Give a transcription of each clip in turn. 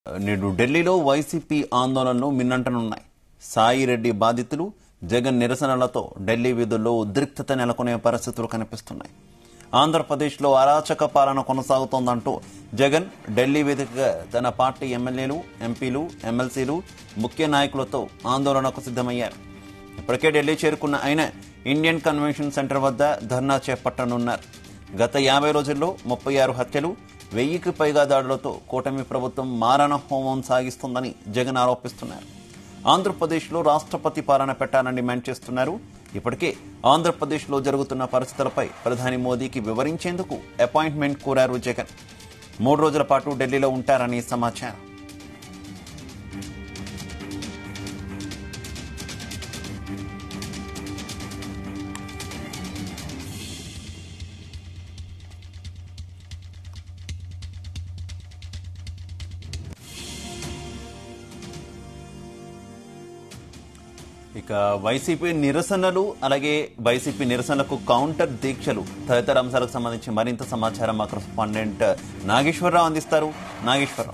నేడు ఢిల్లీలో వైసీపీ ఆందోళనలు మిన్నంటనున్నాయి సాయిరెడ్డి బాధితులు జగన్ నిరసనలతో ఢిల్లీ వీధుల్లో ఉద్రిక్తత నెలకొనే పరిస్థితులు కనిపిస్తున్నాయి ఆంధ్రప్రదేశ్లో అరాచక పాలన కొనసాగుతోందంటూ జగన్ ఢిల్లీ వేదికగా తన పార్టీ ఎమ్మెల్యేలు ఎంపీలు ఎమ్మెల్సీలు ముఖ్య నాయకులతో ఆందోళనకు సిద్ధమయ్యారు ఇప్పటికే ఢిల్లీ చేరుకున్న ఆయన ఇండియన్ కన్వెన్షన్ సెంటర్ వద్ద ధర్నా చేపట్టనున్నారు గత యాభై రోజుల్లో ముప్పై ఆరు హత్యలు వెయ్యికి పైగా దాడులతో కూటమి ప్రభుత్వం మారణ హోమం సాగిస్తుందని జగన్ ఆరోపిస్తున్నారు ఆంధ్రప్రదేశ్లో రాష్ట్రపతి పాలన పెట్టాలని డిమాండ్ చేస్తున్నారు ఇప్పటికే ఆంధ్రప్రదేశ్లో జరుగుతున్న పరిస్థితులపై ప్రధాని మోదీకి వివరించేందుకు అపాయింట్మెంట్ కోరారు జగన్ మూడు రోజుల పాటు ఢిల్లీలో ఉంటారని సమాచారం ఇక వైసీపీ నిరసనలు అలాగే వైసీపీ నిరసనలకు కౌంటర్ దీక్షలు తదితర అంశాలకు సంబంధించి మరింత సమాచారం మా కరెస్పాండెంట్ నాగేశ్వరరావు అందిస్తారు నాగేశ్వరరావు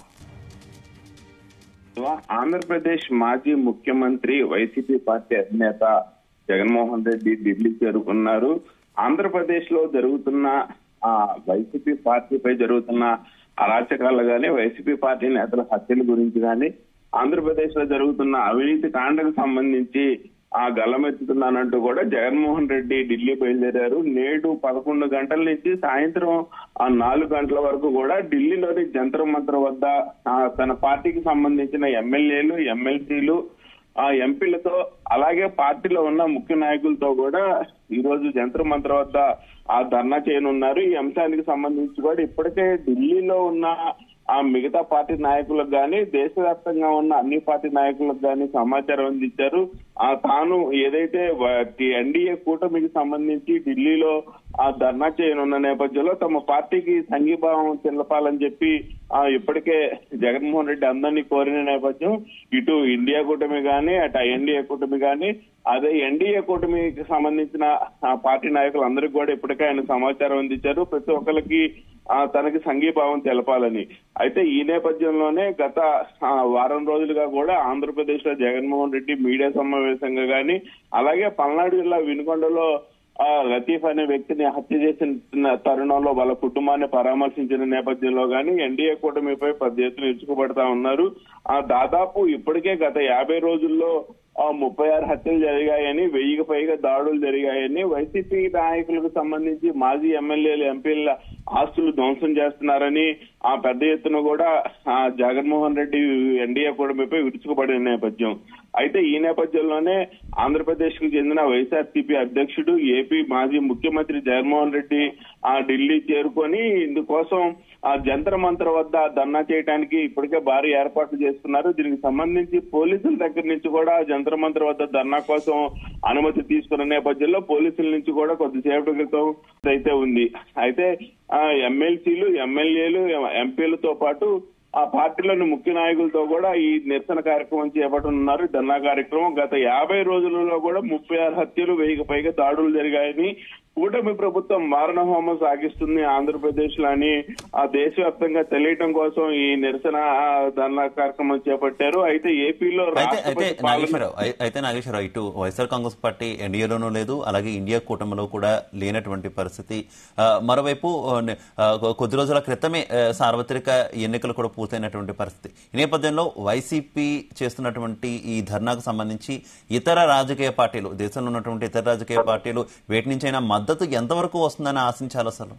ఆంధ్రప్రదేశ్ మాజీ ముఖ్యమంత్రి వైసీపీ పార్టీ అధినేత జగన్మోహన్ రెడ్డి ఢిల్లీ చేరుకున్నారు ఆంధ్రప్రదేశ్ లో జరుగుతున్న ఆ వైసీపీ పార్టీపై జరుగుతున్న అరాచకాలు గాని వైసీపీ పార్టీ నేతల హత్యల గురించి గాని ఆంధ్రప్రదేశ్ లో జరుగుతున్న అవినీతి కాండకు సంబంధించి ఆ గల్లమెత్తుతున్నానంటూ కూడా జగన్మోహన్ రెడ్డి ఢిల్లీ బయలుదేరారు నేడు పదకొండు గంటల నుంచి సాయంత్రం ఆ నాలుగు గంటల వరకు కూడా ఢిల్లీలోని జంతర్ మంతర్ వద్ద ఆ, తన పార్టీకి సంబంధించిన ఎమ్మెల్యేలు ఎమ్మెల్సీలు ఆ ఎంపీలతో అలాగే పార్టీలో ఉన్న ముఖ్య నాయకులతో కూడా ఈ రోజు జంతర్ మంతర్ వద్ద ఆ ధర్నా చేయనున్నారు ఈ అంశానికి సంబంధించి కూడా ఇప్పటికే ఢిల్లీలో ఉన్న ఆ మిగతా పార్టీ నాయకులకు గాని దేశవ్యాప్తంగా ఉన్న అన్ని పార్టీ నాయకులకు గాని సమాచారం అందించారు ఆ తాను ఏదైతే ఎన్డీఏ కూటమికి సంబంధించి ఢిల్లీలో ఆ ధర్నా చేయనున్న నేపథ్యంలో తమ పార్టీకి సంఘీభావం తెలపాలని చెప్పి ఆ ఇప్పటికే జగన్మోహన్ రెడ్డి అందరినీ కోరిన నేపథ్యం ఇటు ఇండియా కూటమి గాని అటు ఎన్డీఏ కూటమి గాని అదే ఎన్డీఏ కూటమికి సంబంధించిన ఆ పార్టీ నాయకులు అందరికి కూడా ఇప్పటికే ఆయన సమాచారం అందించారు ప్రతి ఒక్కరికి ఆ తనకి సంఘీభావం తెలపాలని అయితే ఈ నేపథ్యంలోనే గత ఆ, వారం రోజులుగా కూడా ఆంధ్రప్రదేశ్ లో జగన్మోహన్ రెడ్డి మీడియా సమావేశంగా గాని అలాగే పల్నాడు జిల్లా వినుకొండలో ఆ లతీఫ్ అనే వ్యక్తిని హత్య చేసిన తరుణంలో వాళ్ళ కుటుంబాన్ని పరామర్శించిన నేపథ్యంలో గాని ఎన్డీఏ కూటమిపై పెద్ద ఎత్తున ఇచ్చుకుపడతా ఉన్నారు ఆ దాదాపు ఇప్పటికే గత యాభై రోజుల్లో ఆ ముప్పై ఆరు హత్యలు జరిగాయని వెయ్యికి పైగా దాడులు జరిగాయని వైసీపీ నాయకులకు సంబంధించి మాజీ ఎమ్మెల్యేలు ఎంపీల ఆస్తులు ధ్వంసం చేస్తున్నారని ఆ పెద్ద ఎత్తున కూడా ఆ జగన్మోహన్ రెడ్డి ఎన్డీఏ కూటమిపై విరుచుకుపడిన నేపథ్యం అయితే ఈ నేపథ్యంలోనే ఆంధ్రప్రదేశ్ కు చెందిన వైఎస్ఆర్సీపీ అధ్యక్షుడు ఏపీ మాజీ ముఖ్యమంత్రి జగన్మోహన్ రెడ్డి ఆ ఢిల్లీ చేరుకొని ఇందుకోసం ఆ జంతర్ మంతర్ వద్ద ధర్నా చేయడానికి ఇప్పటికే భారీ ఏర్పాట్లు చేస్తున్నారు దీనికి సంబంధించి పోలీసుల దగ్గర నుంచి కూడా జంతర్ మంతర్ వద్ద ధర్నా కోసం అనుమతి తీసుకున్న నేపథ్యంలో పోలీసుల నుంచి కూడా కొద్దిసేపటి క్రితం అయితే ఉంది అయితే ఆ ఎమ్మెల్సీలు ఎమ్మెల్యేలు ఎంపీలతో పాటు ఆ పార్టీలోని ముఖ్య నాయకులతో కూడా ఈ నిరసన కార్యక్రమం చేపట్టనున్నారు ధర్నా కార్యక్రమం గత యాభై రోజులలో కూడా ముప్పై ఆరు హత్యలు వెయ్యికి పైగా దాడులు జరిగాయని కూటమి ప్రభుత్వం మారణ హోమం సాగిస్తుంది ఆంధ్రప్రదేశ్ లో అని ఆ దేశవ్యాప్తంగా తెలియటం కోసం ఈ నిరసన ఆ, ధర్నా కార్యక్రమం చేపట్టారు అయితే ఏపీలో అయితే అయితే రాష్ట్రపతి పాలన నాగేశ్వరరావు అయి- అయితే నాగేశ్వరరావు ఇటు వైఎస్ఆర్ కాంగ్రెస్ పార్టీ ఎన్డీఏలోనూ లేదు అలాగే ఇండియా కూటమిలో కూడా లేనటువంటి పరిస్థితి ఆ, మరోవైపు ఆ, నే- ఆ, కొ- కొద్ది రోజుల క్రితమే ఆ, సార్వత్రిక ఎన్నికలు కూడా పూర్తయినటువంటి పరిస్థితి ఈ నేపథ్యంలో వైసీపీ చేస్తున్నటువంటి ఈ ధర్నాకు సంబంధించి ఇతర రాజకీయ పార్టీలు దేశంలో ఉన్నటువంటి ఇతర రాజకీయ పార్టీలు వేటి నుంచైనా మద్దతు ఎంతవరకు వస్తుందని ఆశించాలి అసలు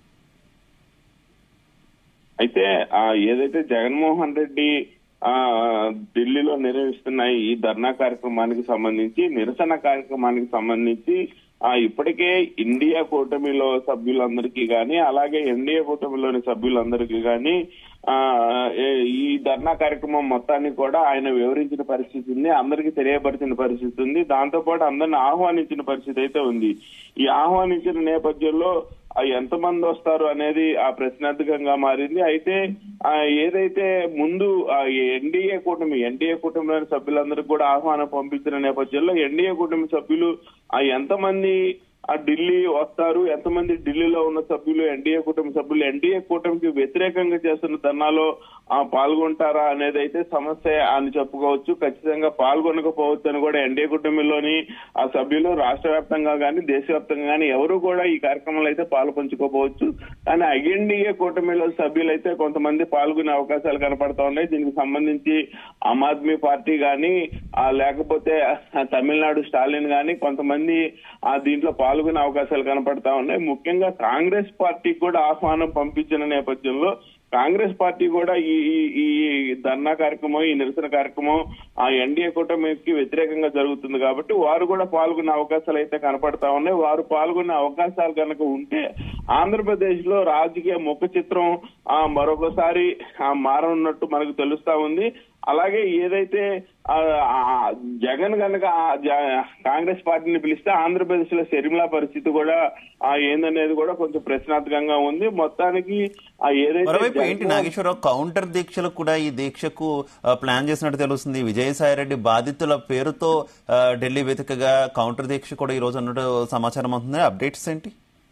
అయితే ఆ ఏదైతే జగన్మోహన్ రెడ్డి ఆ ఢిల్లీలో నిర్వహిస్తున్న ఈ ధర్నా కార్యక్రమానికి సంబంధించి నిరసన కార్యక్రమానికి సంబంధించి ఆ ఇప్పటికే ఇండియా కూటమిలో సభ్యులందరికీ గాని అలాగే ఎన్డీఏ కూటమిలోని సభ్యులందరికీ గాని ఆ ఏ- ఈ ధర్నా కార్యక్రమం మొత్తాన్ని కూడా ఆయన వివరించిన పరిస్థితి ఉంది అందరికీ తెలియపరిచిన పరిస్థితి ఉంది దాంతో పాటు అందరిని ఆహ్వానించిన పరిస్థితి అయితే ఉంది ఈ ఆహ్వానించిన నేపథ్యంలో ఆ ఎంతమంది వస్తారు అనేది ఆ ప్రశ్నార్థకంగా మారింది అయితే ఆ ఏదైతే ముందు ఆ ఎన్డీఏ కూటమి ఎన్డీఏ కూటమిలోని సభ్యులందరికీ కూడా ఆహ్వానం పంపించిన నేపథ్యంలో ఎన్డీఏ కూటమి సభ్యులు ఆ ఎంతమంది ఆ ఢిల్లీ వస్తారు ఎంతమంది ఢిల్లీలో ఉన్న సభ్యులు ఎన్డీఏ కూటమి సభ్యులు ఎన్డీఏ కూటమికి వ్యతిరేకంగా చేస్తున్న ధర్నాలో ఆ, పాల్గొంటారా అనేది అయితే సమస్య అని చెప్పుకోవచ్చు ఖచ్చితంగా పాల్గొనకపోవచ్చు అని కూడా ఎన్డీఏ కుటుంబంలోని ఆ సభ్యులు రాష్ట్ర వ్యాప్తంగా కానీ దేశవ్యాప్తంగా కానీ ఎవరు కూడా ఈ కార్యక్రమంలో అయితే పాల్పంచుకోకపోవచ్చు కానీ ఐఎన్డీఏ కూటమిలో సభ్యులు అయితే కొంతమంది పాల్గొనే అవకాశాలు కనపడతా ఉన్నాయి దీనికి సంబంధించి ఆమ్ ఆద్మీ పార్టీ కానీ లేకపోతే ఆ, తమిళనాడు స్టాలిన్ కానీ కొంతమంది ఆ దీంట్లో పాల్గొనే అవకాశాలు కనపడతా ఉన్నాయి ముఖ్యంగా కాంగ్రెస్ పార్టీకి కూడా ఆహ్వానం పంపించిన నేపథ్యంలో కాంగ్రెస్ పార్టీ కూడా ఈ ఈ- ఈ ధర్నా కార్యక్రమం ఈ నిరసన కార్యక్రమం ఆ ఎన్డీఏ కూటమికి వ్యతిరేకంగా జరుగుతుంది కాబట్టి వారు కూడా పాల్గొనే అవకాశాలు అయితే కనపడతా ఉన్నాయి వారు పాల్గొనే అవకాశాలు కనుక ఉంటే ఆంధ్రప్రదేశ్ లో రాజకీయ ముఖ చిత్రం ఆ మరొకసారి ఆ మారనున్నట్టు మనకు తెలుస్తా ఉంది అలాగే ఏదైతే ఆ, ఆ, జగన్ కనుక ఆ జ- కాంగ్రెస్ పార్టీని పిలిస్తే ఆంధ్రప్రదేశ్ లో షర్మిలా పరిస్థితి కూడా ఆ, ఏందనేది కూడా కొంచెం ప్రశ్నార్థకంగా ఉంది మొత్తానికి ఆ ఏదైతే మరోవైపు ఏంటి జగన్- నాగేశ్వరరావు కౌంటర్ దీక్షలకు కూడా ఈ దీక్షకు ఆ, ప్లాన్ చేసినట్టు తెలుస్తుంది విజయసాయిరెడ్డి బాధితుల పేరుతో ఆ, ఢిల్లీ వేదికగా కౌంటర్ దీక్ష కూడా ఈ రోజు అన్నట్టు సమాచారం అవుతుంది అప్డేట్స్ ఏంటి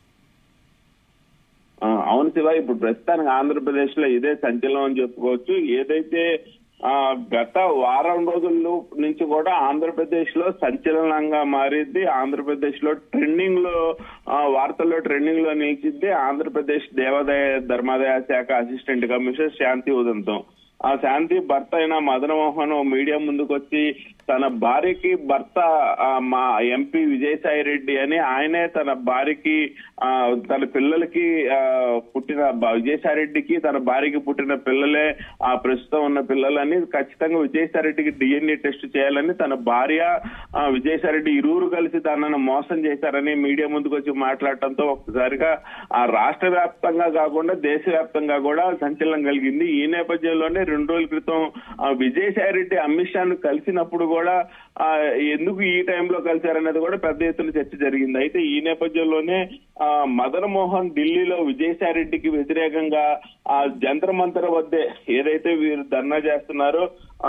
ఆ, అవును శివ ఇప్పుడు ప్రస్తుతానికి ఆంధ్రప్రదేశ్ లో ఇదే సంచలనం అని చెప్పుకోవచ్చు ఏదైతే ఆ గత వారం రోజుల నుంచి కూడా ఆంధ్రప్రదేశ్ లో సంచలనంగా మారింది ఆంధ్రప్రదేశ్ లో ట్రెండింగ్ లో ఆ, వార్తల్లో ట్రెండింగ్ లో నిలిచింది ఆంధ్రప్రదేశ్ దేవాదాయ ధర్మాదాయ శాఖ అసిస్టెంట్ కమిషనర్ శాంతి ఉదంతం ఆ శాంతి భర్త అయిన మదన్ మోహన్ మీడియా ముందుకు వచ్చి తన భార్యకి భర్త ఆ, మా ఎంపీ విజయసాయి రెడ్డి అని ఆయనే తన భార్యకి ఆ, తన పిల్లలకి ఆ, పుట్టిన బ- విజయసాయి రెడ్డికి తన భార్యకి పుట్టిన పిల్లలే ఆ ప్రస్తుతం ఉన్న పిల్లలని ఖచ్చితంగా విజయసాయి రెడ్డికి డిఎన్ఏ టెస్ట్ చేయాలని తన భార్య ఆ, విజయసాయి రెడ్డి ఇరువురు కలిసి తనను మోసం చేశారని మీడియా ముందుకు వచ్చి మాట్లాడటంతో ఒక్కసారిగా ఆ రాష్ట్ర వ్యాప్తంగా కాకుండా దేశవ్యాప్తంగా కూడా సంచలనం కలిగింది ఈ నేపథ్యంలోనే రెండు రోజుల క్రితం ఆ, విజయసాయి రెడ్డి అమిత్ షాను కలిసినప్పుడు కూడా ఆ, ఎందుకు ఈ టైంలో కలిశారనేది కూడా పెద్ద ఎత్తున చర్చ జరిగింది అయితే ఈ నేపథ్యంలోనే ఆ, మదన్ మోహన్ ఢిల్లీలో విజయసాయి రెడ్డికి వ్యతిరేకంగా ఆ జంతర్ మంతర్ వద్దే ఏదైతే వీరు ధర్నా చేస్తున్నారో ఆ,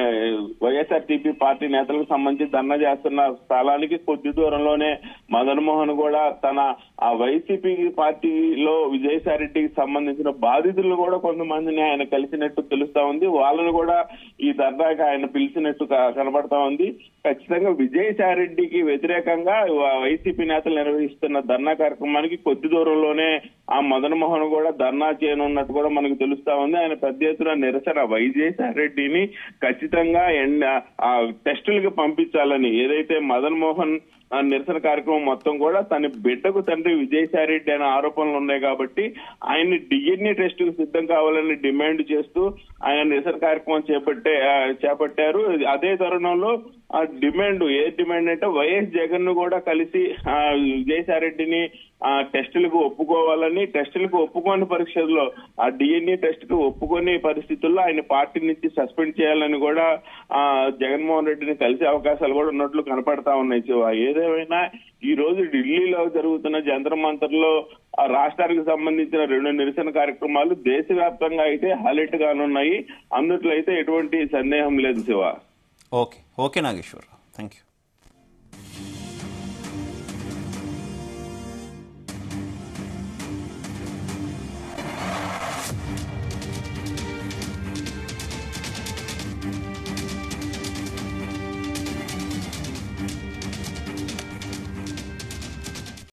వైఎస్ఆర్ టీపీ పార్టీ నేతలకు సంబంధించి ధర్నా చేస్తున్న స్థలానికి కొద్ది దూరంలోనే మదన్ మోహన్ కూడా తన ఆ వైసీపీ పార్టీలో విజయసాయి రెడ్డికి సంబంధించిన బాధితులను కూడా కొంతమందిని ఆయన కలిసినట్టు తెలుస్తా ఉంది వాళ్ళను కూడా ఈ ధర్నాకి ఆయన పిలిచినట్టు క- కనబడతా ఉంది ఖచ్చితంగా విజయసాయి రెడ్డికి వ్యతిరేకంగా వ- వైసీపీ నేతలు నిర్వహిస్తున్న ధర్నా కార్యక్రమానికి కొద్ది దూరంలోనే ఆ మదన్ మోహన్ కూడా ధర్నా చేయనున్నట్టు కూడా మనకు తెలుస్తా ఉంది ఆయన పెద్ద ఎత్తున నిరసన విజయసాయి రెడ్డిని ఖచ్చితంగా ఎండ ఆ టెస్టులకి పంపించాలని ఏదైతే మదన్ మోహన్ ఆ నిరసన కార్యక్రమం మొత్తం కూడా తన బిడ్డకు తండ్రి విజయసాయి రెడ్డి అనే ఆరోపణలు ఉన్నాయి కాబట్టి ఆయన్ని డిఎన్ఏ టెస్ట్ కు సిద్ధం కావాలని డిమాండ్ చేస్తూ ఆయన నిరసన కార్యక్రమం చేపట్టే ఆ, చేపట్టారు అదే తరుణంలో ఆ డిమాండ్ ఏ డిమాండ్ అంటే వైఎస్ జగన్ ను కూడా కలిసి ఆ, విజయసాయి రెడ్డిని ఆ టెస్టులకు ఒప్పుకోవాలని టెస్టులకు ఒప్పుకోని పరీక్షల్లో ఆ డిఎన్ఏ టెస్ట్ కు ఒప్పుకొని పరిస్థితుల్లో ఆయన పార్టీ నుంచి సస్పెండ్ చేయాలని కూడా ఆ జగన్మోహన్ రెడ్డిని కలిసే అవకాశాలు కూడా ఉన్నట్లు కనపడతా ఉన్నాయి శివ ఏదేమైనా ఈ రోజు ఢిల్లీలో జరుగుతున్న జంతర్ మంతర్ లో ఆ రాష్ట్రానికి సంబంధించిన రెండు నిరసన కార్యక్రమాలు దేశవ్యాప్తంగా అయితే హైలైట్ గానున్నాయి అందుట్లో అయితే ఎటువంటి సందేహం లేదు Shiva okay okay Nageswararao thank you